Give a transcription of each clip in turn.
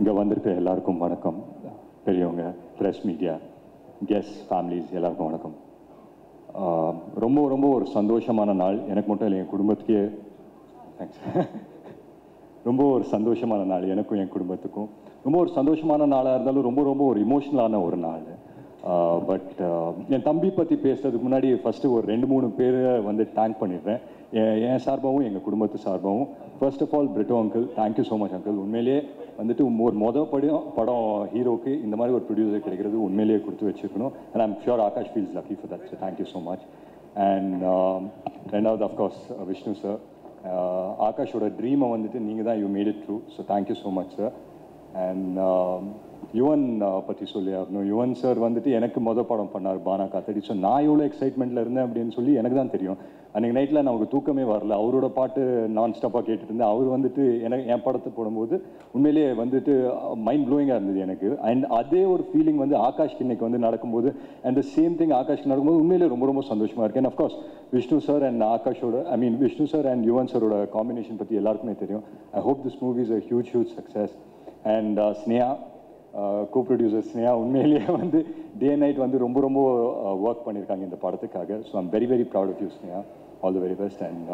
இங்கே வந்திருக்க எல்லாருக்கும் வணக்கம் பெரியவங்க ப்ரெஸ் மீடியா கெஸ்ட் ஃபேமிலிஸ் எல்லாருக்கும் வணக்கம் ஆஹ் ரொம்ப ரொம்ப ஒரு சந்தோஷமான நாள் எனக்கு மட்டும் இல்லை என் குடும்பத்துக்கே தேங்க்ஸ் ரொம்ப ஒரு சந்தோஷமான நாள் எனக்கும் என் குடும்பத்துக்கும் ரொம்ப ஒரு சந்தோஷமான நாளாக இருந்தாலும் ரொம்ப ரொம்ப ஒரு இமோஷ்னலான ஒரு நாள் பட் என் தம்பி பற்றி பேசுறதுக்கு முன்னாடி ஃபஸ்ட்டு ஒரு ரெண்டு மூணு பேரை வந்து தேங்க் பண்ணிடுறேன் என் என் சார்பாகவும் எங்கள் குடும்பத்து சார்பாகவும் first of all Brito uncle thank you so much uncle உண்மையிலேயே வந்துட்டு ஒரு மொதல் படம் படம் ஹீரோக்கு இந்த மாதிரி ஒரு ப்ரொடியூசர் கிடைக்கிறது உண்மையிலேயே கொடுத்து வச்சிருக்கணும் and I'm sure Aakash feels lucky for that thank you so much and ரெண்டாவது அஃப்கோர்ஸ் விஷ்ணு சார் ஆகாஷோட ட்ரீமை வந்துட்டு நீங்கள் தான் you made it true so thank you so much sir and Yuvan பற்றி சொல்லி ஆகணும் யுவன் சார் வந்துட்டு எனக்கு மொதல் படம் பண்ணார் பானா காத்தடி ஸோ நான் எவ்வளோ எக்ஸைட்மெண்ட்டில் இருந்தேன் அப்படின்னு சொல்லி எனக்கு தான் தெரியும் அன்றைக்கி நைட்டில் நமக்கு தூக்கமே வரல அவரோட பாட்டு நான் ஸ்டாப்பாக கேட்டுட்டு இருந்தேன் அவர் வந்துட்டு எனக்கு என் படத்தை போடும்போது உண்மையிலேயே வந்துட்டு மைண்ட் ப்ளோயிங்காக இருந்தது எனக்கு அண்ட் அதே ஒரு ஃபீலிங் வந்து ஆகாஷ்க்கு இன்னைக்கு வந்து நடக்கும்போது அண்ட் த சேம் திங் ஆகாஷ்க்கு நடக்கும்போது உண்மையிலே ரொம்ப ரொம்ப சந்தோஷமாக இருக்கு and of course Vishnu sir and ஆகாஷோட I mean Vishnu sir and Yuvan சாரோட காம்பினேஷன் பற்றி எல்லாருக்குமே தெரியும் I hope this movie is a huge huge success and Sneha co producer Sneha உண்மையிலேயே வந்து டே நைட் வந்து ரொம்ப ரொம்ப ஒர்க் பண்ணியிருக்காங்க இந்த படத்துக்காக so I'm very very proud of you Sneha all the very best and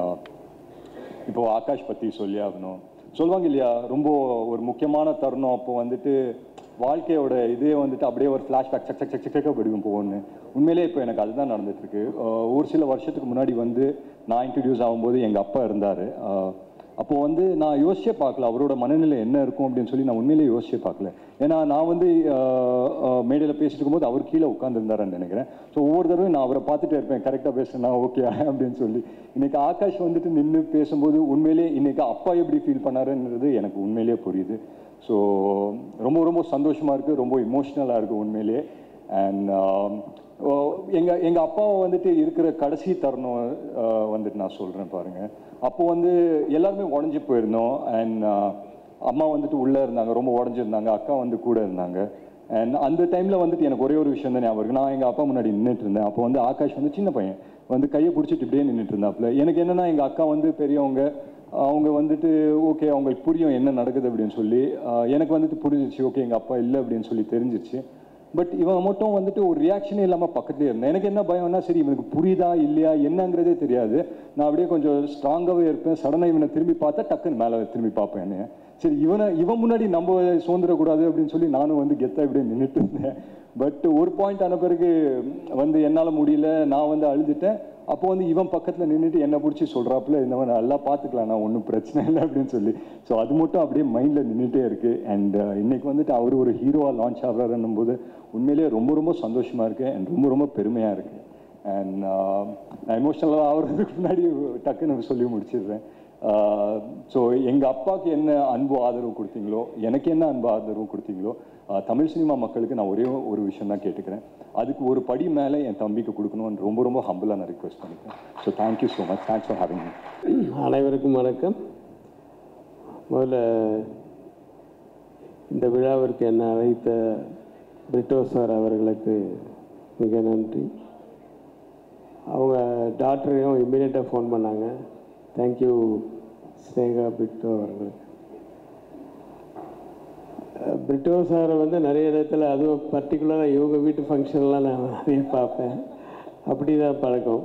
இப்போ ஆகாஷ் பற்றி சொல்லி ஆகணும் சொல்லுவாங்க இல்லையா ரொம்ப ஒரு முக்கியமான தருணம் அப்போ வந்துட்டு வாழ்க்கையோட இதே வந்துட்டு அப்படியே ஒரு ஃப்ளாஷ்பேக் சக் சக் சக் சக்காக படிக்கும் போகணும்னு உண்மையிலே இப்போ எனக்கு அதுதான் நடந்துட்டு இருக்கு அஹ் ஒரு சில வருஷத்துக்கு முன்னாடி வந்து நான் இன்ட்ரடியூஸ் ஆகும்போது எங்கள் அப்பா இருந்தார் அப்போ வந்து நான் யோசிச்சே பார்க்கல அவரோட மனநிலை என்ன இருக்கும் அப்படின்னு சொல்லி நான் உண்மையிலேயே யோசிச்சே பார்க்கல ஏன்னா நான் வந்து மேடையில் பேசிட்டு இருக்கும்போது அவர் கீழே உட்காந்துருந்தாருன்னு நினைக்கிறேன் ஸோ ஒவ்வொரு தடவையும் நான் அவரை பார்த்துட்டே இருப்பேன் கரெக்டாக பேசுனா ஓகே அப்படின்னு சொல்லி இன்னைக்கு ஆகாஷ் வந்துட்டு நின்று பேசும்போது உண்மையிலேயே இன்னைக்கு அப்பா எப்படி ஃபீல் பண்ணாருன்றது எனக்கு உண்மையிலேயே புரியுது ஸோ ரொம்ப ரொம்ப சந்தோஷமாக இருக்குது ரொம்ப இமோஷ்னலாக இருக்குது உண்மையிலேயே அண்ட் எங்கள் எங்கள் அப்பாவை வந்துட்டு இருக்கிற கடைசி தருணம் ஆஹ் வந்துட்டு நான் சொல்கிறேன் பாருங்கள் அப்போ வந்து எல்லாருமே உடஞ்சி போயிருந்தோம் அண்ட் அம்மா வந்துட்டு உள்ளே இருந்தாங்க ரொம்ப உடஞ்சிருந்தாங்க அக்கா வந்து கூட இருந்தாங்க அண்ட் அந்த டைமில் வந்துட்டு எனக்கு ஒரே ஒரு விஷயம் தான் ஞாபகம் இருக்கு நான் எங்கள் அப்பா முன்னாடி நின்றுட்டு இருந்தேன் அப்போ வந்து ஆகாஷ் வந்து சின்ன பையன் வந்து கையை பிடிச்சிட்டு இப்படியே நின்றுட்டு இருந்தாப்புல எனக்கு என்னன்னா எங்கள் அக்கா வந்து பெரியவங்க அவங்க வந்துட்டு ஓகே அவங்களுக்கு புரியும் என்ன நடக்குது அப்படின்னு சொல்லி ஆஹ் எனக்கு வந்துட்டு புரிஞ்சிச்சு ஓகே எங்கள் அப்பா இல்லை அப்படின்னு சொல்லி தெரிஞ்சிருச்சு பட் இவன் மட்டும் வந்துட்டு ஒரு ரியாக்ஷனே இல்லாமல் பக்கத்துலேயே இருந்தேன் எனக்கு என்ன பயம்னா சரி இவனுக்கு புரியுதா இல்லையா என்னங்கிறதே தெரியாது நான் அப்படியே கொஞ்சம் ஸ்ட்ராங்காகவே இருப்பேன் சடனாக இவனை திரும்பி பார்த்தா டக்குன்னு மேலே திரும்பி பார்ப்பேன் என்னைய சரி இவனை இவன் முன்னாடி நம்ம சுதந்திரக்கூடாது அப்படின்னு சொல்லி நானும் வந்து கெத்தாக இப்படியே நின்றுட்டு இருந்தேன் பட் ஒரு பாயிண்ட் ஆன பிறகு வந்து என்னால் முடியல நான் வந்து அழுதுட்டேன் அப்போ வந்து இவன் பக்கத்தில் நின்றுட்டு என்னை பிடிச்சி சொல்கிறாப்புல இந்த மாதிரி நல்லா பார்த்துக்கலாம் நான் ஒன்றும் பிரச்சனை இல்லை அப்படின்னு சொல்லி ஸோ அது மட்டும் அப்படியே மைண்டில் நின்றுட்டே இருக்குது அண்ட் இன்னைக்கு வந்துட்டு அவர் ஒரு ஹீரோவாக லான்ச் ஆகிறாருன்னும் போது உண்மையிலேயே ரொம்ப ரொம்ப சந்தோஷமாக இருக்குது அண்ட் ரொம்ப ரொம்ப பெருமையாக இருக்குது அண்ட் நான் எமோஷ்னலாக ஆகிறதுக்கு முன்னாடி டக்குன்னு சொல்லி முடிச்சிடுறேன் ஸோ எங்கள் அப்பாவுக்கு என்ன அன்பு ஆதரவு கொடுத்தீங்களோ எனக்கு என்ன அன்பு ஆதரவு கொடுத்தீங்களோ ஆஹ் தமிழ் சினிமா மக்களுக்கு நான் ஒரே ஒரு விஷயம் தான் கேட்டுக்கிறேன் அதுக்கு ஒரு படி மேலே என் தம்பிக்கு கொடுக்கணும்னு ரொம்ப ரொம்ப ஹம்பிளாக நான் ரிக்வெஸ்ட் பண்ணிக்கிறேன் so thank you so much thanks for having me அனைவருக்கும் வணக்கம் முதல்ல இந்த விழாவிற்கு என்னை அழைத்த பிரிட்டோ சார் அவர்களுக்கு மிக நன்றி அவங்க டாக்டரையும் இம்மிடியட்டாக ஃபோன் பண்ணாங்க தேங்க்யூ ஸ்னேகா பிரிட்டோ அவர்களுக்கு அஹ் பிரிட்டோ சாரை வந்து நிறைய இடத்துல அதுவும் பர்டிகுலராக இவங்க வீட்டு ஃபங்க்ஷன்லாம் நான் நிறைய பார்ப்பேன் அப்படி தான் பழக்கம்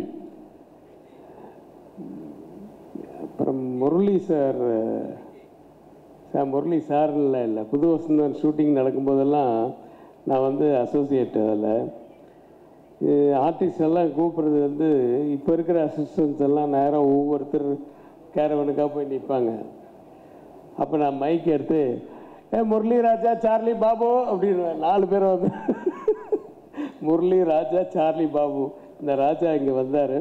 அப்புறம் முரளி சார் சார் முரளி சார்ல இல்லை புது வசந்தன் ஷூட்டிங் நடக்கும்போதெல்லாம் நான் வந்து அசோசியேட் அதில் ஆர்டிஸ்ட் எல்லாம் கூப்பிட்றது வந்து இப்போ இருக்கிற அசிஸ்டன்ஸ் எல்லாம் நேரம் ஒவ்வொருத்தர் கேரவனுக்காக போய் நிற்பாங்க அப்போ நான் மைக் எடுத்து ஏ முரளி ராஜா சார்லி பாபு அப்படின்னு நாலு பேர் வந்து முரளி ராஜா சார்லி பாபு இந்த ராஜா இங்கே வந்தார்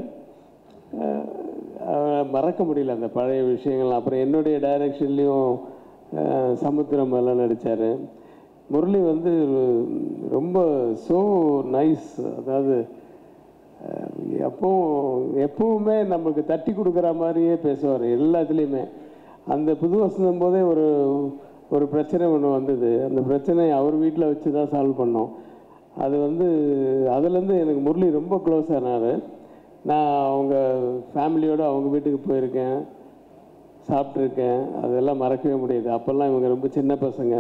மறக்க முடியல அந்த பழைய விஷயங்கள் அப்புறம் என்னுடைய டைரக்ஷன்லேயும் சமுத்திரம் எல்லாம் நடித்தார் முரளி வந்து ரொம்ப ஸோ நைஸ் அதாவது அஹ், எப்பவும் எப்பவுமே நமக்கு தட்டி கொடுக்குற மாதிரியே பேசுவார் எல்லாத்துலேயுமே அந்த புது வசந்தம் போதே ஒரு ஒரு பிரச்சனை ஒன்று வந்தது அந்த பிரச்சனையை அவர் வீட்டில் வச்சு தான் சால்வ் பண்ணோம் அது வந்து அதுலேருந்து எனக்கு முரளி ரொம்ப க்ளோஸ் ஆனார் நான் அவங்க ஃபேமிலியோடு அவங்க வீட்டுக்கு போயிருக்கேன் சாப்பிட்ருக்கேன் அதெல்லாம் மறக்கவே முடியாது அப்போல்லாம் இவங்க ரொம்ப சின்ன பசங்க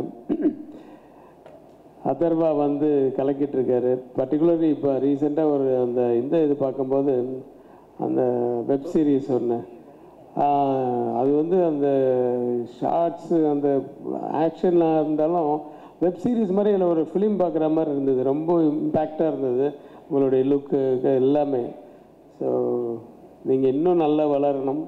அதர்வா வந்து கலக்கிட்டு இருக்காரு பர்டிகுலர்லி இப்போ ரீசெண்டாக ஒரு அந்த இந்த இது பார்க்கும்போது அந்த வெப் சீரிஸ் ஒன்று அது வந்து அந்த ஷார்ட்ஸு அந்த ஆக்ஷன்லாம் இருந்தாலும் வெப் சீரிஸ் மாதிரி இல்லை ஒரு ஃபிலிம் பார்க்குற மாதிரி இருந்தது ரொம்ப இம்பேக்டாக இருந்தது உங்களுடைய லுக்கு எல்லாமே ஸோ நீங்கள் இன்னும் நல்லா வளரணும்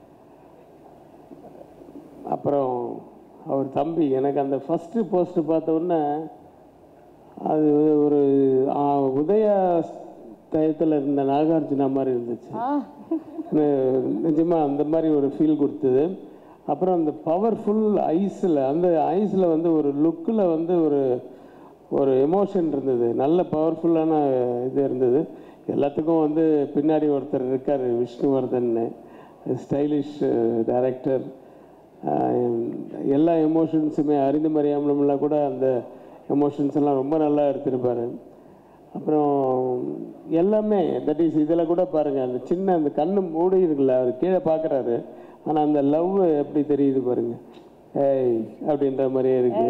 அப்புறம் அவர் தம்பி எனக்கு அந்த ஃபஸ்ட்டு போஸ்ட் பார்த்த உடனே அது ஒரு ஆ, உதயா டயத்தில் இருந்த நாகார்ஜுனா மாதிரி இருந்துச்சு நி- நிஜமா அந்த மாதிரி ஒரு ஃபீல் கொடுத்தது அப்புறம் அந்த பவர்ஃபுல் ஐஸில் அந்த ஐஸில் வந்து ஒரு லுக்கில் வந்து ஒரு ஒரு எமோஷன் இருந்தது நல்ல பவர்ஃபுல்லான இது இருந்தது எல்லாத்துக்கும் வந்து பின்னாடி ஒருத்தர் இருக்கார் விஷ்ணுவர்தன் ஸ்டைலிஷ் டைரக்டர் எல்லா எமோஷன்ஸுமே அறிந்து மறியாமலாம் கூட அந்த எமோஷன்ஸ் எல்லாம் ரொம்ப நல்லா எடுத்திருப்பாரு அப்புறம் எல்லாமே தட் இஸ் இதில் கூட பாருங்கள் அந்த சின்ன அந்த கண்ணு மூடி இருக்குல்ல அவர் கீழே பார்க்குறாரு ஆனால் அந்த லவ் எப்படி தெரியுது பாருங்க ஏய் அப்படின்ற மாதிரியே இருக்கு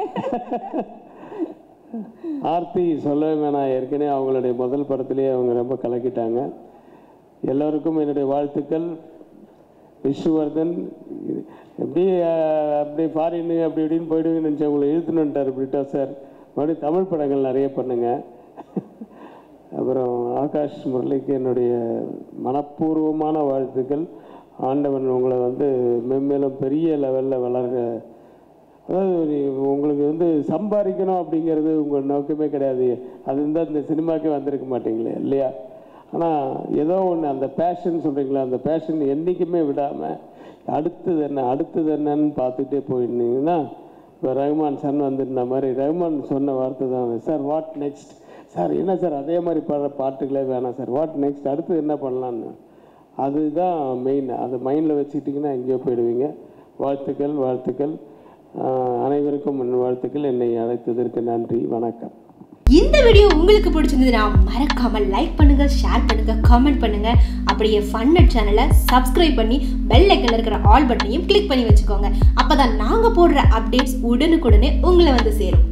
ஆர்த்தி சொல்லவே வேணாம் ஏற்கனவே அவங்களுடைய முதல் படத்திலேயே அவங்க ரொம்ப கலக்கிட்டாங்க எல்லோருக்கும் என்னுடைய வாழ்த்துக்கள் விஷ்ணுவர்தன் இது- எப்படி அஹ், அப்படி ஃபாரின் அப்படி இப்படின்னு போயிடுவீங்கன்னு நினச்சேன் உங்களை இழுத்துன்னு வந்துட்டார் பிரிட்டா சார் மறுபடியும் தமிழ் படங்கள் நிறைய பண்ணுங்க அப்புறம் ஆகாஷ் முரளிக்கு என்னுடைய மனப்பூர்வமான வாழ்த்துக்கள் ஆண்டவன் உங்களை வந்து மென்மேலும் பெரிய லெவலில் வளர அதாவது ஒரு- உங்களுக்கு வந்து சம்பாதிக்கணும் அப்படிங்கிறது உங்கள் நோக்கமே கிடையாது அது இருந்தால் இந்த சினிமாக்கே வந்திருக்க மாட்டீங்களே இல்லையா ஆனால் ஏதோ ஒன்று அந்த பேஷன் சொல்கிறீங்களா அந்த பேஷன் என்றைக்குமே விடாமல் அடுத்தது என்ன அடுத்தது என்னன்னு பார்த்துட்டே போயிருந்தீங்கன்னா இப்போ ரஹ்மான் சன் வந்திருந்த மாதிரி ரஹ்மான் சொன்ன வார்த்தை தான் சார் வாட் நெக்ஸ்ட் சார் என்ன சார் அதே மாதிரி பாடுற பாட்டுகளே வேணாம் சார் வாட் நெக்ஸ்ட் அடுத்து என்ன பண்ணலான்னு அதுதான் மெயின் அது மைண்டில் வச்சுக்கிட்டிங்கன்னா எங்கேயோ போயிடுவீங்க வாழ்த்துக்கள் வாழ்த்துக்கள் ஆஹ் அனைவருக்கும் என் வாழ்த்துக்கள் என்னை அழைத்ததற்கு நன்றி வணக்கம் இந்த வீடியோ உங்களுக்கு பிடிச்சிருந்ததுன்னா மறக்காம லைக் பண்ணுங்க ஷேர் பண்ணுங்க காமெண்ட் பண்ணுங்க அப்படியே ஃபன்னட் சேனலை சப்ஸ்கிரைப் பண்ணி பெல் ஐக்கன்ல இருக்கிற ஆல் பட்டனையும் கிளிக் பண்ணி வச்சுக்கோங்க அப்பதான் நாங்க போடுற அப்டேட்ஸ் உடனுக்குடனே உங்களை வந்து சேரும்